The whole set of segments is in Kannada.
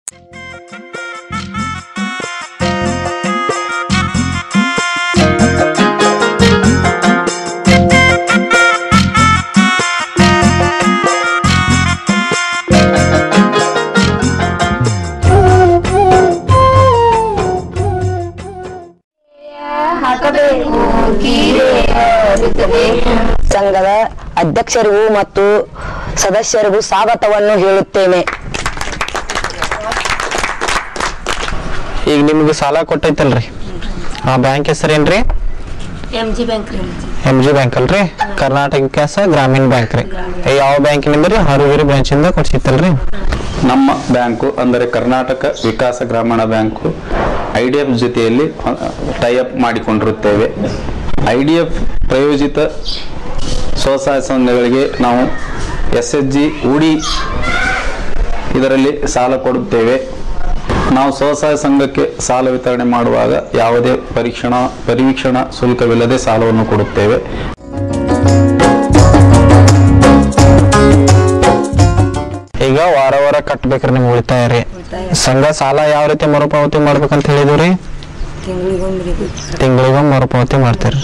ಹಾಕಬೇಕು ಸಂಘದ ಅಧ್ಯಕ್ಷರಿಗೂ ಮತ್ತು ಸದಸ್ಯರಿಗೂ ಸ್ವಾಗತವನ್ನು ಹೇಳುತ್ತೇನೆ ಈಗ ನಿಮ್ಗೆ ಸಾಲ ಕೊಟ್ಟೈತಲ್ರಿ ಆ ಬ್ಯಾಂಕ್ ಹೆಸರೇನ್ರಿ ಎಂ ಜಿ ಬ್ಯಾಂಕ್ ರೀ ಎಂ ಜಿ ಬ್ಯಾಂಕ್ ಅಲ್ರಿ ಕರ್ನಾಟಕ ವಿಕಾಸ ಗ್ರಾಮೀಣ ಬ್ಯಾಂಕ್ ರೀ ಯಾವ ಬ್ಯಾಂಕಿನಿಂದ ರೀ ಹಾರುಗಿರಿ ಬ್ರಾಂಚಿಂದ ಕೊಡ್ಸಿತ್ತಲ್ರಿ ನಮ್ಮ ಬ್ಯಾಂಕು ಅಂದರೆ Karnataka Vikasa Grameena bank I D F ಜೊತೆಯಲ್ಲಿ ಟೈಅಪ್ ಮಾಡಿಕೊಂಡಿರುತ್ತೇವೆ ಐ ಡಿ ಎಫ್ ಪ್ರಯೋಜಿತ ಸ್ವಸಹಾಯ ಸಂಘಗಳಿಗೆ ನಾವು ಎಸ್ ಎಚ್ ಜಿ ಉಡಿ ಇದರಲ್ಲಿ ಸಾಲ ಕೊಡುತ್ತೇವೆ ನಾವು ಸ್ವಸಹಾಯ ಸಂಘಕ್ಕೆ ಸಾಲ ವಿತರಣೆ ಮಾಡುವಾಗ ಯಾವುದೇ ಪರೀಕ್ಷಣಾ ಪರಿವೀಕ್ಷಣಾ ಶುಲ್ಕವಿಲ್ಲದೆ ಸಾಲವನ್ನು ಕೊಡುತ್ತೇವೆ ಈಗ ವಾರ ವಾರ ಕಟ್ಬೇಕ್ರಿ ನಿಮ್ ಉಳಿತಾಯ ರೀ ಸಂಘ ಸಾಲ ಯಾವ ರೀತಿ ಮರುಪಾವತಿ ಮಾಡ್ಬೇಕಂತ ಹೇಳಿದ್ರಿ ತಿಂಗಳಿಗೊಮ್ಮೆ ಮರುಪಾವತಿ ಮಾಡ್ತೀರಿ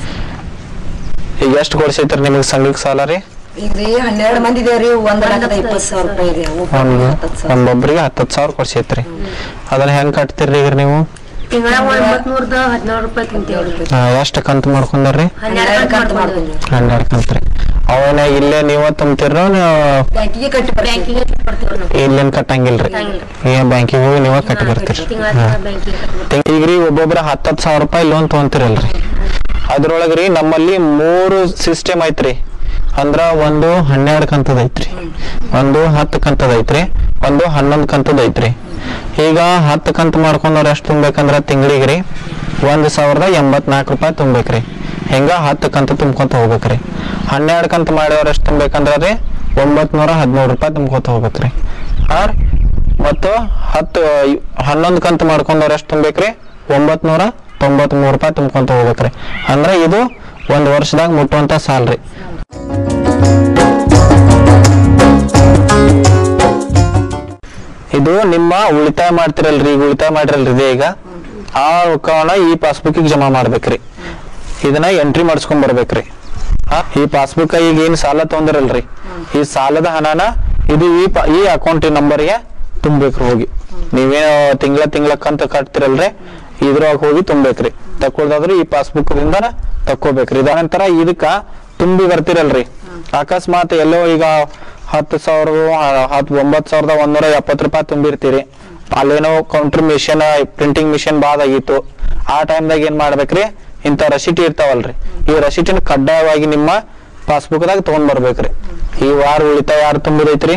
ಈಗ ಎಷ್ಟು ಕೊಡ್ಸೈತ್ರಿ ನಿಮಗೆ ಸಂಘಕ್ಕೆ ಸಾಲ ರೀ ಇಲ್ಲಿ ಹನ್ನೆರಡು ಮಂದಿ ಇದೇವ್ರಿ ಒಂದ್ ಲಕ್ಷದ ಇಪ್ಪತ್ತು ಸಾವಿರ ರೂಪಾಯಿ ಇದೆ ಒಂದು ಒಂದೊಬ್ಬರಿಗೆ ಹತ್ತತ್ತು ಸಾವಿರ ಕೊಡ್ಸೈತ್ರಿ ಅದನ್ನ ಹೆಂಗ್ ಕಟ್ತೀರಿ ಈಗ ನೀವು ತಿಂಗಳ ಒಂಬತ್ ನೂರದ ಹದಿನೇಳು ರೂಪಾಯಿ ತಿಂತೀವ್ರಿ ಎಷ್ಟು ಕಂತು ಮಾಡ್ಕೊಂಡಾರ್ರಿ ಹನ್ನೆರಡು ಕಂತು ಮಾಡ್ಕೊಂಡ್ರಿ ಹನ್ನೆರಡು ಕಂತ್ರಿ ಅವನ ಇಲ್ಲೇ ನೀವ ತುಂಬ್ತಿರ ನೀವು ಬ್ಯಾಂಕಿಗೆ ಕಟ್ಟಿ ಬ್ಯಾಂಕಿಗೆ ಕೊಡ್ತೀವಿ ನಾವು ಇಲ್ಲೇನ್ ಕಟ್ಟಂಗಿಲ್ರಿ ಏನ್ ಬ್ಯಾಂಕಿಗೆ ಹೋಗಿ ನೀವ ಕಟ್ಟಿ ಬರ್ತೀರಿ ತಿಂಗಳ ಹಾ. ಬ್ಯಾಂಕಿಗೆ ಕಟ್ಬೇಕು. ಈಗ್ರಿ ಒಬ್ಬೊಬ್ರ ಹತ್ತತ್ತು ಸಾವಿರ ರೂಪಾಯಿ ಲೋನ್ ತೊಗೊಂತಿರಲ್ರಿ ಅದ್ರೊಳಗ್ರಿ ನಮ್ಮಲ್ಲಿ ಮೂರು ಸಿಸ್ಟಮ್ ಐತ್ರಿ ಅಂದ್ರ ಒಂದು ಹನ್ನೆರಡು ಕಂತದ ಐತ್ರಿ ಒಂದು ಹತ್ತು ಕಂತದ ಐತ್ರಿ ಒಂದು ಹನ್ನೊಂದು ಕಂತದ ಐತ್ರಿ ಈಗ ಹತ್ತು ಕಂತು ಮಾಡ್ಕೊಂಡವ್ರ ಎಷ್ಟು ತುಂಬೇಕಂದ್ರ ತಿಂಗಳಿಗೆ ರೀ ಒಂದ್ ಸಾವಿರದ ಎಂಬತ್ನಾಲ್ಕು ರೂಪಾಯಿ ತುಂಬೇಕ್ರಿ ಹಿಂಗ ಹತ್ತು ಕಂತು ತುಂಬ್ಕೊಂತ ಹೋಗ್ಬೇಕ್ರಿ ಹನ್ನೆರಡು ಕಂತು ಮಾಡಿದವ್ರ ಎಷ್ಟು ತುಂಬೇಕಂದ್ರ ರೀ ಒಂಬತ್ ನೂರ ಹದಿನೇಳು ರೂಪಾಯಿ ತುಂಬ್ಕೊತ ಹೋಗ್ಬೇಕ್ರಿ ಆರ್ ಮತ್ತು ಹತ್ತು ಹನ್ನೊಂದು ಕಂತು ಮಾಡ್ಕೊಂಡವ್ರ ಎಷ್ಟು ತುಂಬೇಕ್ರಿ ಒಂಬತ್ ನೂರ ತೊಂಬತ್ ಮೂರು ರೂಪಾಯಿ ತುಂಬ್ಕೊಂತ ಹೋಗ್ಬೇಕ್ರಿ ಅಂದ್ರೆ ಇದು ಒಂದ್ ವರ್ಷದಾಗ ಮುಟ್ಟುವಂತ ಸಾಲ್ರಿ ಇದು ನಿಮ್ಮ ಉಳಿತಾಯ ಮಾಡ್ತಿರಲ್ರಿ ಈಗ ಉಳಿತಾಯ ಮಾಡಿರಲ್ರಿ ಇದು ಈಗ ಆ ರೊಕ್ಕವನ್ನ ಈ ಪಾಸ್ಬುಕ್ ಜಮಾ ಮಾಡ್ಬೇಕ್ರಿ ಇದನ್ನ ಎಂಟ್ರಿ ಮಾಡಿಸ್ಕೊಂಡ್ ಬರ್ಬೇಕ್ರಿ ಆ, ಈ ಪಾಸ್ಬುಕ್ ಈಗ ಏನ್ ಸಾಲ ತೊಂದಿರಲ್ರಿ ಈ ಸಾಲದ ಹಣನ ಇದು ಈ ಪ- ಈ ಅಕೌಂಟ್ ನಂಬರ್ಗೆ ತುಂಬೇಕ್ರಿ ಹೋಗಿ ನೀವೇನು ತಿಂಗಳ ತಿಂಗಳ ಕಂತ ಕಟ್ತಿರಲ್ರಿ ಇದ್ರೊಳಗ ಹೋಗಿ ತುಂಬೇಕ್ರಿ ತಕೊಳ್ದಾದ್ರೆ ಈ ಪಾಸ್ಬುಕ್ ದಿಂದ ತಕ್ಕೋಬೇಕ್ರಿ ಇದ ನಂತರ ಇದಕ್ಕ ತುಂಬಿ ಬರ್ತಿರಲ್ರಿ ಅಕಸ್ಮಾತ್ ಎಲ್ಲೋ ಈಗ ಹತ್ತು ಸಾವಿರ ಹತ್ತು ಒಂಬತ್ತು ಸಾವಿರದ ಒಂದೂರ ಎಪ್ಪತ್ತು ರೂಪಾಯಿ ತುಂಬಿರ್ತೀರಿ ಅಲ್ಲೇನೋ ಕೌಂಟರ್ ಮಿಷನ್ ಪ್ರಿಂಟಿಂಗ್ ಮಿಷನ್ ಬಾದ್ ಆಗಿತ್ತು ಆ ಟೈಮ್ದಾಗ ಏನ್ ಮಾಡ್ಬೇಕ್ರಿ ಇಂಥ ರಸೀಟಿ ಇರ್ತಾವಲ್ರಿ ಈ ರಸೀಟಿನ ಕಡ್ಡಾಯವಾಗಿ ನಿಮ್ಮ ಪಾಸ್ಬುಕ್ದಾಗ ತಗೊಂಡ್ ಬರ್ಬೇಕ್ರಿ ಈ ವಾರ ಉಳಿತಾಯ ಯಾರು ತುಂಬಿದೈತ್ರಿ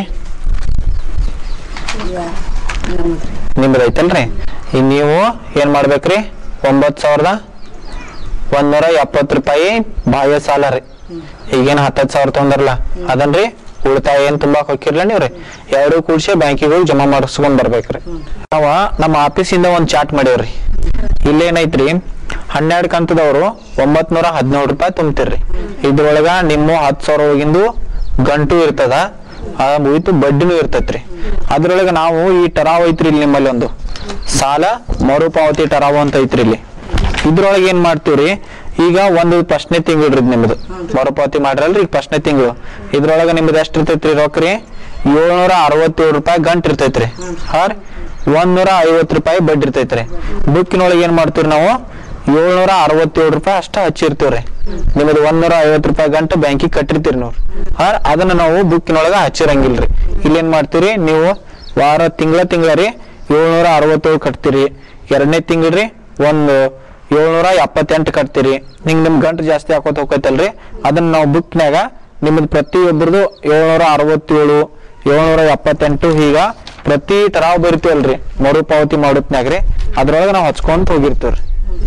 ನಿಮ್ದು ಐತಲ್ರಿ ಈಗ ನೀವು ಏನ್ ಮಾಡ್ಬೇಕ್ರಿ ಒಂಬತ್ ಸಾವಿರದ ಒಂದೂರ ಎಪ್ಪತ್ತು ರೂಪಾಯಿ ಬಾಹ್ಯ ಸಾಲ ರೀ ಈಗೇನ್ ಹತ್ತತ್ತು ಸಾವಿರ ತೊಂದರ್ಲ ಅದನ್ರಿ ಉಳಿತಾಯ ಏನ್ ತುಂಬಾಕ್ ಹೋಗಿರ್ಲ ನೀವ್ರಿ ಎರಡು ಕೂಡ್ಸಿ ಬ್ಯಾಂಕಿಗೆ ಹೋಗಿ ಜಮಾ ಮಾಡಿಸ್ಕೊಂಡ್ ಬರ್ಬೇಕ್ರಿ ನಾವ ನಮ್ಮ ಆಫೀಸಿಂದ ಒಂದ್ ಚಾಟ್ ಮಾಡೇವ್ರಿ ಇಲ್ಲೇನೈತ್ರಿ ಹನ್ನೆರಡು ಕಂತದವ್ರು ಒಂಬತ್ ನೂರ ಹದಿನೇಳು ರೂಪಾಯಿ ತುಂಬ್ತಿರ್ರಿ ಇದ್ರೊಳಗ ನಿಮ್ಮ ಹತ್ತು ಸಾವಿರ ಹೋಗಿಂದು ಗಂಟು ಇರ್ತದ ಆ ಮುಗಿತು ಬಡ್ಡಿನೂ ಇರ್ತೈತ್ರಿ ಅದ್ರೊಳಗ ನಾವು ಈ ಟರಾವ್ ಐತ್ರಿ ಇಲ್ಲಿ ನಿಮ್ಮಲ್ಲಿ ಒಂದು ಸಾಲ ಮರುಪಾವತಿ ಟರಾವ್ ಅಂತ ಐತ್ರಿ ಇಲ್ಲಿ ಇದ್ರೊಳಗೆ ಏನ್ ಮಾಡ್ತೀವ್ರಿ ಈಗ ಒಂದು ಫಸ್ಟ್ನೇ ತಿಂಗಳು ನಿಮ್ದು ಮರುಪಾವತಿ ಮಾಡ್ರಲ್ರಿ ಈಗ ಫಸ್ಟ್ನೇ ತಿಂಗಳು ಇದ್ರೊಳಗ ನಿಮ್ದು ಎಷ್ಟ್ ಇರ್ತೈತ್ರಿ ರೊಕ್ರಿ ಏಳ್ನೂರ ಅರವತ್ತೇಳು ರೂಪಾಯಿ ಗಂಟ್ ಇರ್ತೈತ್ರಿ ಹಾರ್ ಒಂದ್ನೂರ ಐವತ್ತು ರೂಪಾಯಿ ಬಡ್ಡಿ ಇರ್ತೈತ್ರಿ ಬುಕ್ಕಿನೊಳಗೆ ಏನ್ ಮಾಡ್ತೀವಿ ನಾವು ಏಳ್ನೂರ ಅರವತ್ತೇಳು ರೂಪಾಯಿ ಅಷ್ಟ ಹಚ್ಚಿರ್ತೀವ್ರಿ ನಿಮ್ಮದು ಒಂದ್ನೂರ ಐವತ್ತು ರೂಪಾಯಿ ಗಂಟು ಬ್ಯಾಂಕಿಗೆ ಕಟ್ಟಿರ್ತೀರಿ ನೀವು ಹಾರ್ ಅದನ್ನ ನಾವು ಬುಕ್ಕಿನೊಳಗ ಹಚ್ಚಿರಂಗಿಲ್ರಿ ಇಲ್ಲೇನ್ ಮಾಡ್ತೀರಿ ನೀವು ವಾರ ತಿಂಗಳ ತಿಂಗಳ ರೀ ಏಳ್ನೂರ ಅರವತ್ತೇಳು ಕಟ್ತೀರಿ ಎರಡನೇ ತಿಂಗ್ಳ್ರಿ ಒಂದು ಏಳ್ನೂರ ಎಪ್ಪತ್ತೆಂಟು ಕಟ್ತೀರಿ ನಿಂಗ್ ನಿಮ್ ಗಂಟು ಜಾಸ್ತಿ ಹಾಕೋತ ಹೋಗೈತಲ್ರಿ ಅದನ್ನ ನಾವು ಬುಕ್ನ್ಯಾಗ ನಿಮ್ಮದು ಪ್ರತಿಯೊಬ್ಬರದು ಏಳ್ನೂರ ಅರವತ್ತೇಳು ಏಳ್ನೂರ ಎಪ್ಪತ್ತೆಂಟು ಹೀಗ ಪ್ರತಿ ಟರಾವ್ ಬರಿತೀವಲ್ರಿ ಮರುಪಾವತಿ ಮಾಡೋತ್ನ್ಯಾಗ್ರಿ ಅದ್ರೊಳಗೆ ನಾವು ಹಚ್ಕೊಂತ ಹೋಗಿರ್ತೀವ್ರಿ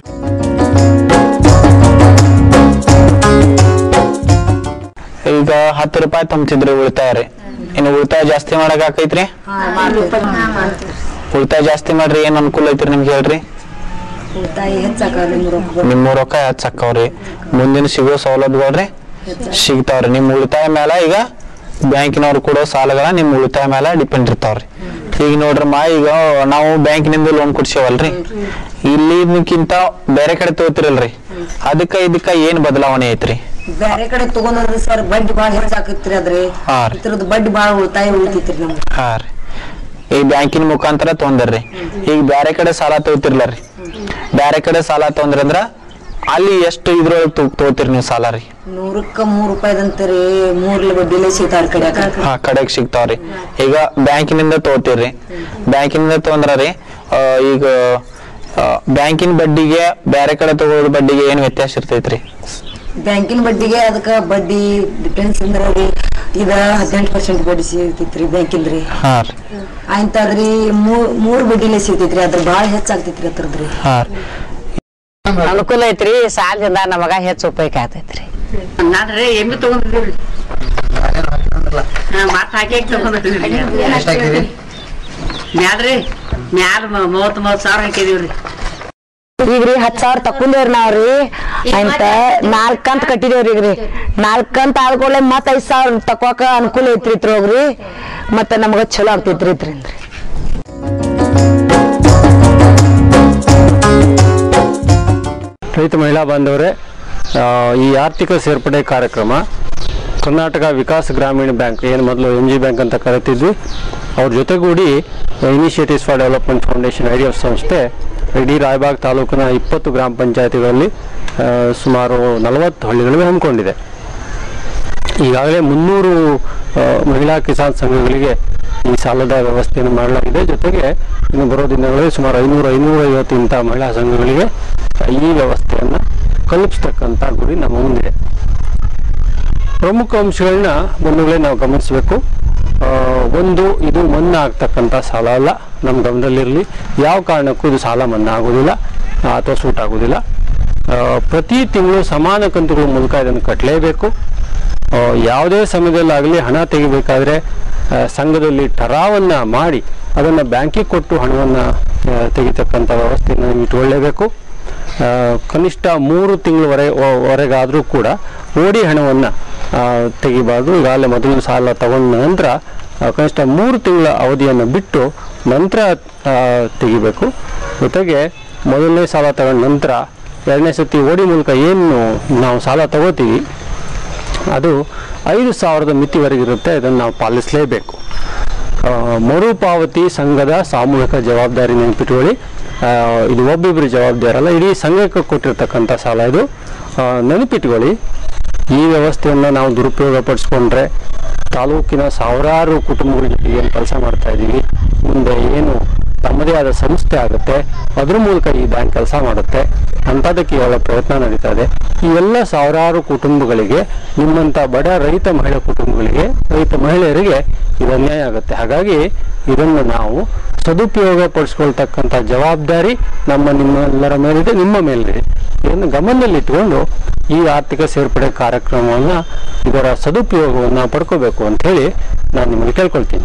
ಈಗ ಹತ್ತು ರೂಪಾಯಿ ತುಂಬ್ತಿದ್ರಿ ಉಳಿತಾಯ ರೀ ಇನ್ನು ಉಳಿತಾಯ ಜಾಸ್ತಿ ಮಾಡಕ್ ಆಕೈತ್ರಿ ಉಳಿತಾಯ ಜಾಸ್ತಿ ಮಾಡ್ರಿ ಏನ್ ಅನುಕೂಲ ಐತ್ರಿ ನಿಮ್ಗೆ ಹೇಳ್ರಿ ಉಳಿತಾಯ ಹೆಚ್ಚಾಕ ನಿಮ್ಮ ರೊಕ್ಕ ನಿಮ್ಮ ರೊಕ್ಕ ಹೆಚ್ಚಾಕವ್ರಿ ಮುಂದಿನ ಸಿಗೋ ಸೌಲಭ್ಯಗಳ್ರಿ ಸಿಗ್ತಾವ್ರಿ ನಿಮ್ ಉಳಿತಾಯ ಮೇಲೆ ಈಗ ಬ್ಯಾಂಕಿನವ್ರು ಕೊಡೋ ಸಾಲಗಳ ನಿಮ್ ಉಳಿತಾಯ ಮೇಲೆ ಡಿಪೆಂಡ್ ಇರ್ತಾವ್ರಿ ಈಗ ನೋಡ್ರಮ್ಮ ಈಗ ನಾವು ಬ್ಯಾಂಕಿನಿಂದ ಲೋನ್ ಕೊಡ್ಸೇವಲ್ರಿ ಇಲ್ಲಿಕ್ಕಿಂತ ಬೇರೆ ಕಡೆ ತಗೋತಿರಲ್ರಿ ಅದಕ್ಕ ಇದಕ್ಕ ಏನ್ ಬದಲಾವಣೆ ಐತ್ರಿ ಬ್ಯಾರೆ ಕಡೆ ತಗೊಂಡ್ರಿ ಸರ್ ಬಡ್ಡಿ ಬಾಳ ಹೆಚ್ಚಾಕತ್ರಿ ಅದ್ರಿ ಹಾ ರೀ. ಇದ್ರದ್ದು ಬಡ್ಡಿ ಬಾಳ ಉಳಿತಾಯ ಉಳಿತೈತ್ರಿ ನಮ್ಗೆ ಹಾ ರೀ ಈ ಬ್ಯಾಂಕಿನ ಮುಖಾಂತರ ತೊಂದರ್ರಿ ಈಗ ಬ್ಯಾರೆ ಕಡೆ ಸಾಲ ತಗೋತಿರ್ಲಾರಿ ಬ್ಯಾರೆ ಕಡೆ ಸಾಲ ತೊಂದ್ರಂದ್ರ ಅಲ್ಲಿ ಎಷ್ಟು ಇದ್ರೊಳಗೆ ತಗೋತೀರಿ ನೀವು ಸಾಲ ರೀ ನೂರಕ್ಕ ಮೂರ್ ರೂಪಾಯಿದಂತ್ರಿ ಮೂರ್ಲ ಬಡ್ಡಿಲೇ ಸಿಗ್ತಾರ ಕಡೆ ಹಾ ಕಡೆಗ್ ಸಿಗ್ತಾವ್ರಿ ಈಗ ಬ್ಯಾಂಕಿನಿಂದ ತಗೋತೀರಿ ಬ್ಯಾಂಕಿನಿಂದ ತೊಂದ್ರಿ ಈಗ ಆ, ಬ್ಯಾಂಕಿನ ಬಡ್ಡಿಗೆ ಬ್ಯಾರೆ ಕಡೆ ತಗೊಳ್ಳೋದ್ ಬಡ್ಡಿಗೆ ಏನ್ ವ್ಯತ್ಯಾಸ ಇರ್ತೈತ್ರಿ ಬ್ಯಾಂಕಿನ ಬಡ್ಡಿಗೆ ಅದಕ್ಕ ಬಡ್ಡಿ ಡಿಫೆನ್ಸ್ ಅಂದ್ರ ರೀ ಇದ ಹದಿನೆಂಟು ಪರ್ಸೆಂಟ್ ಬಡ್ಡಿ ಸಿಗ್ತೈತ್ರಿ ಬ್ಯಾಂಕಿಂದ್ರಿ ಹಾ ರೀ ಆಯ್ತಾದ್ರಿ ಮೂರ್ ಮೂರ್ ಬಡ್ಡಿಲೇ ಸಿಗ್ತೈತ್ರಿ ಅದ್ರ ಬಾಳ ಹೆಚ್ಚಾಗ್ತೈತ್ರಿ ಅದ್ರದ್ರಿ ಹಾ ರೀ ಅನುಕೂಲ ಐತ್ರಿ ಸಾಲದಿಂದ ನಮಗ ಹೆಚ್ಚು ಉಪಯೋಗ ಆಗ್ತೈತ್ರಿ ನಾಡ್ರಿ ಎಮ್ಮಿ ತಗೊಂಡಿದ್ರಿ ಮಾತ್ ಹಾಕಿ ತಗೊಂಡಿದ್ರಿ ಮ್ಯಾಡ್ರಿ ಮ್ಯಾಲ ಮೂವತ್ ಮೂವತ್ ಸಾವಿರ ಹಾಕಿದೀವ್ರಿ ಈಗ್ರಿ ಹತ್ ಸಾವಿರ ತಕೊಂಡೇವ್ರಿ ನಾವ್ರಿ ಅಂತ ನಾಲ್ಕ್ ಕಂತ್ ಕಟ್ಟಿದೇವ್ರಿ ಈಗ್ರಿ ನಾಲ್ಕ್ ಕಂತ್ ಆದ್ಕೊಳ್ಳೆ ಮತ್ ಐದ್ ಸಾವಿರ ತಕೋಕ ಅನುಕೂಲ ಐತ್ರಿ ಇದ್ರೊಳಗ್ರಿ ಮತ್ತ ನಮಗ ಚಲೋ ಆಗ್ತೈತ್ರಿ ಇದ್ರಿಂದ ರೈತ ಮಹಿಳಾ ಬಾಂಧವರೇ ಆ, ಈ ಆರ್ಥಿಕ ಸೇರ್ಪಡೆ ಕಾರ್ಯಕ್ರಮ ಕರ್ನಾಟಕ ವಿಕಾಸ್ ಗ್ರಾಮೀಣ ಬ್ಯಾಂಕ್ ಏನು ಮೊದಲು ಎಂ ಜಿ ಬ್ಯಾಂಕ್ ಅಂತ ಕರಿತಿದ್ವಿ ಅವ್ರ ಜೊತೆಗೂಡಿ initiatives for development foundation I D F ಸಂಸ್ಥೆ ಇಡೀ ರಾಯಬಾಗ್ ತಾಲೂಕಿನ ಇಪ್ಪತ್ತು ಗ್ರಾಮ ಪಂಚಾಯತಿಗಳಲ್ಲಿ ಆ, ಸುಮಾರು ನಲವತ್ತು ಹಳ್ಳಿಗಳಿಗೆ ಹಮ್ಮಿಕೊಂಡಿದೆ ಈಗಾಗಲೇ ಮುನ್ನೂರು ಆ, ಮಹಿಳಾ ಕಿಸಾನ್ ಸಂಘಗಳಿಗೆ ಈ ಸಾಲದ ವ್ಯವಸ್ಥೆಯನ್ನು ಮಾಡಲಾಗಿದೆ ಜೊತೆಗೆ ಇನ್ನು ಬರೋ ದಿನಗಳಲ್ಲಿ ಸುಮಾರು ಐನೂರು ಐನೂರ ಐವತ್ತು ಇಂಥ ಮಹಿಳಾ ಸಂಘಗಳಿಗೆ ಈ ವ್ಯವಸ್ಥೆಯನ್ನು ಕಲ್ಪಿಸ್ತಕ್ಕಂಥ ಗುರಿ ನಮ್ಮ ಮುಂದಿದೆ ಪ್ರಮುಖ ಅಂಶಗಳನ್ನ ಬಂಧುಗಳೇ ನಾವು ಗಮನಿಸಬೇಕು ಆ, ಒಂದು ಇದು ಮನ್ನಾ ಆಗ್ತಕ್ಕಂಥ ಸಾಲ ಅಲ್ಲ ನಮ್ಮ ಗಮನದಲ್ಲಿರಲಿ ಯಾವ ಕಾರಣಕ್ಕೂ ಇದು ಸಾಲ ಮನ್ನಾ ಆಗೋದಿಲ್ಲ ಆ, ಅಥವಾ ಸೂಟ್ ಆಗೋದಿಲ್ಲ ಆ, ಪ್ರತಿ ತಿಂಗಳು ಸಮಾನ ಕಂತುಗಳ ಮೂಲಕ ಇದನ್ನು ಕಟ್ಟಲೇಬೇಕು ಆ, ಯಾವುದೇ ಸಮಯದಲ್ಲಾಗಲಿ ಹಣ ತೆಗಿಬೇಕಾದ್ರೆ ಆ, ಸಂಘದಲ್ಲಿ ಟರಾವನ್ನ ಮಾಡಿ ಅದನ್ನು ಬ್ಯಾಂಕಿಗೆ ಕೊಟ್ಟು ಹಣವನ್ನು ತೆಗಿತಕ್ಕಂಥ ವ್ಯವಸ್ಥೆಯನ್ನು ನೀವು ಇಟ್ಕೊಳ್ಳೇಬೇಕು ಆ, ಕನಿಷ್ಠ ಮೂರು ತಿಂಗಳವರೆ ವರೆಗಾದರೂ ಕೂಡ ಓಡಿ ಹಣವನ್ನು ತೆಗಿಬಾರ್ದು ಈಗಾಗಲೇ ಮೊದಲು ಸಾಲ ತಗೊಂಡ ನಂತರ ಆ, ಕನಿಷ್ಠ ಮೂರು ತಿಂಗಳ ಅವಧಿಯನ್ನು ಬಿಟ್ಟು ನಂತರ ಆ, ತೆಗಿಬೇಕು ಜೊತೆಗೆ ಮೊದಲನೇ ಸಾಲ ತಗೊಂಡ ನಂತರ ಎರಡನೇ ಸತಿ ಓಡಿ ಮೂಲಕ ಏನು ನಾವು ಸಾಲ ತಗೋತೀವಿ ಅದು ಐದು ಸಾವಿರದ ಮಿತಿವರೆಗಿರುತ್ತೆ ಇದನ್ನು ನಾವು ಪಾಲಿಸಲೇಬೇಕು ಆ, ಮರುಪಾವತಿ ಸಂಘದ ಸಾಮೂಹಿಕ ಜವಾಬ್ದಾರಿ ನೆನಪಿಟ್ಕೊಳ್ಳಿ ಆ, ಇದು ಒಬ್ಬೊಬ್ಬರ ಜವಾಬ್ದಾರಿ ಅಲ್ಲ ಇಡೀ ಸಂಘಕ್ಕೆ ಕೊಟ್ಟಿರ್ತಕ್ಕಂಥ ಸಾಲ ಇದು ಆ, ನೆನಪಿಟ್ಕೊಳ್ಳಿ ಈ ವ್ಯವಸ್ಥೆಯನ್ನು ನಾವು ದುರುಪಯೋಗ ಪಡಿಸ್ಕೊಂಡ್ರೆ ತಾಲೂಕಿನ ಸಾವಿರಾರು ಕುಟುಂಬಗಳ ಜೊತೆಗೆ ಏನು ಕೆಲಸ ಮಾಡ್ತಾ ಇದ್ದೀವಿ ಮುಂದೆ ಏನು ತಮ್ಮದೇ ಆದ ಸಂಸ್ಥೆ ಆಗುತ್ತೆ ಅದ್ರ ಮೂಲಕ ಈ ಬ್ಯಾಂಕ್ ಕೆಲಸ ಮಾಡುತ್ತೆ ಅಂಥದಕ್ಕೆ ಇವಾಗ ಪ್ರಯತ್ನ ನಡೀತಾ ಇದೆ ಈ ಎಲ್ಲ ಸಾವಿರಾರು ಕುಟುಂಬಗಳಿಗೆ ನಿಮ್ಮಂಥ ಬಡ ರೈತ ಮಹಿಳಾ ಕುಟುಂಬಗಳಿಗೆ ರೈತ ಮಹಿಳೆಯರಿಗೆ ಇದು ಅನ್ಯಾಯ ಆಗುತ್ತೆ ಹಾಗಾಗಿ ಇದನ್ನು ನಾವು ಸದುಪಯೋಗ ಪಡಿಸ್ಕೊಳ್ತಕ್ಕಂಥ ಜವಾಬ್ದಾರಿ ನಮ್ಮ ನಿಮ್ಮೆಲ್ಲರ ಮೇಲಿದೆ ನಿಮ್ಮ ಮೇಲಿದೆ ಇದನ್ನು ಗಮನದಲ್ಲಿಟ್ಟುಕೊಂಡು ಈ ಆರ್ಥಿಕ ಸೇರ್ಪಡೆ ಕಾರ್ಯಕ್ರಮವನ್ನು ಇದರ ಸದುಪಯೋಗವನ್ನು ಪಡ್ಕೋಬೇಕು ಅಂತ ಹೇಳಿ ನಾನು ನಿಮಗೆ ಕೇಳ್ಕೊಳ್ತೀನಿ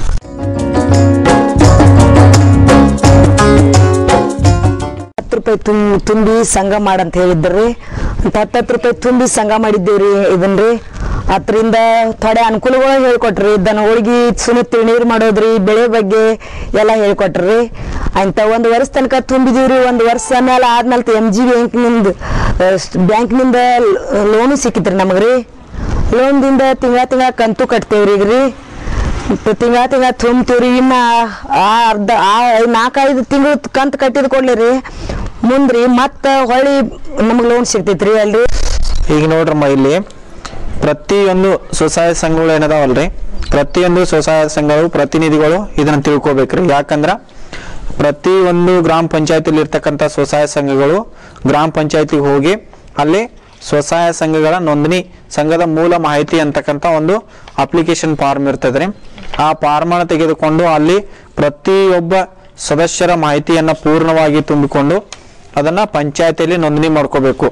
ಹತ್ತು ರೂಪಾಯಿ ತುಂ ತುಂಬಿ ಸಂಘ ಮಾಡಂತ ಹೇಳಿದ್ರಿ ಅಂತ ಹತ್ತತ್ತು ರೂಪಾಯಿ ತುಂಬಿ ಸಂಘ ಮಾಡಿದ್ದೇವ್ರಿ ಇದನ್ರಿ ಅದರಿಂದ ಥೋಡೆ ಅನುಕೂಲಗಳು ಹೇಳ್ಕೊಟ್ರಿ ದನಗಳಿಗೆ ಸುಮ್ಮನೆ ತಿಳನೀರು ಮಾಡೋದ್ರಿ ಬೆಳೆ ಬಗ್ಗೆ ಎಲ್ಲ ಹೇಳ್ಕೊಟ್ರಿ ಅಂತ ಒಂದು ವರ್ಷ ತನಕ ತುಂಬಿದೀವ್ರಿ ಒಂದು ವರ್ಷ ಮೇಲೆ ಆದ್ಮೇಲೆ ಎಮ್ ಜಿ ಬ್ಯಾಂಕ್ನಿಂದ ಬ್ಯಾಂಕ್ನಿಂದ ಲೋನು ಸಿಕ್ಕಿತ್ರಿ ನಮಗ್ರಿ ಲೋನ್ದಿಂದ ತಿಂಗಳ ತಿಂಗಳ ಕಂತು ಕಟ್ತೇವ್ರಿ ಈಗ ರೀ ತಿಂಗಳ ತಿಂಗಳ ತುಂಬ್ತೀವ್ರಿ ಇನ್ನ ಆ ಅರ್ಧ ಆ ನಾಲ್ಕೈದು ತಿಂಗಳು ಕಂತು ಕಟ್ಟಿದ್ ಕೊಡ್ಲಿ ರೀ ಮುಂದ್ರಿ ಮತ್ತ ಹೊಳ್ಳಿ ನಮಗ್ ಲೋನ್ ಸಿಗ್ತೈತ್ರಿ ಅಲ್ರಿ ಈಗ ನೋಡ್ರಮ್ಮ ಇಲ್ಲಿ ಪ್ರತಿಯೊಂದು ಸ್ವಸಹಾಯ ಸಂಘಗಳು ಏನದಾವಲ್ರಿ ಪ್ರತಿಯೊಂದು ಸ್ವಸಹಾಯ ಸಂಘಗಳು ಪ್ರತಿನಿಧಿಗಳು ಇದನ್ನ ತಿಳ್ಕೊಬೇಕ್ರಿ ಯಾಕಂದ್ರ ಪ್ರತಿಯೊಂದು ಗ್ರಾಮ ಪಂಚಾಯತಿಲಿ ಇರ್ತಕ್ಕಂಥ ಸ್ವಸಹಾಯ ಸಂಘಗಳು ಗ್ರಾಮ ಪಂಚಾಯತಿಗೆ ಹೋಗಿ ಅಲ್ಲಿ ಸ್ವಸಹಾಯ ಸಂಘಗಳ ನೋಂದಣಿ ಸಂಘದ ಮೂಲ ಮಾಹಿತಿ ಅಂತಕ್ಕಂಥ ಒಂದು ಅಪ್ಲಿಕೇಶನ್ ಫಾರ್ಮ್ ಇರ್ತದ್ರಿ ಆ ಫಾರ್ಮ್ ಅನ್ನು ತೆಗೆದುಕೊಂಡು ಅಲ್ಲಿ ಪ್ರತಿಯೊಬ್ಬ ಸದಸ್ಯರ ಮಾಹಿತಿಯನ್ನ ಪೂರ್ಣವಾಗಿ ತುಂಬಿಕೊಂಡು ಅದನ್ನ ಪಂಚಾಯತಿಯಲ್ಲಿ ನೋಂದಣಿ ಮಾಡ್ಕೋಬೇಕು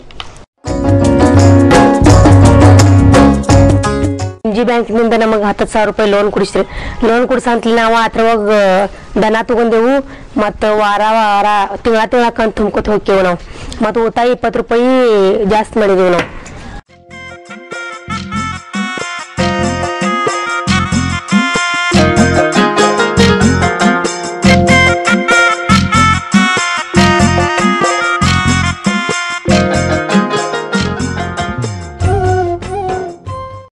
ಜಿ ಬ್ಯಾಂಕ್ನಿಂದ ನಮಗೆ ಹತ್ತು ಸಾವಿರ ರೂಪಾಯಿ ಲೋನ್ ಕೊಡಿಸ್ರಿ ಲೋನ್ ಕೊಡ್ಸಂತಲಿ ನಾವು ಅದ್ರೊಳಗ ದನ ತಗೊಂಡೆವು ಮತ್ತು ವಾರ ವಾರ ತಿಂಗಳ ತಿಂಗಳ ಕಂತು ತುಂಬ್ಕೊತ ಹೋಗ್ತೇವೆ ನಾವು ಮತ್ತು ಊಟ ಇಪ್ಪತ್ತು ರೂಪಾಯಿ ಜಾಸ್ತಿ ಮಾಡಿದೆವು ನಾವು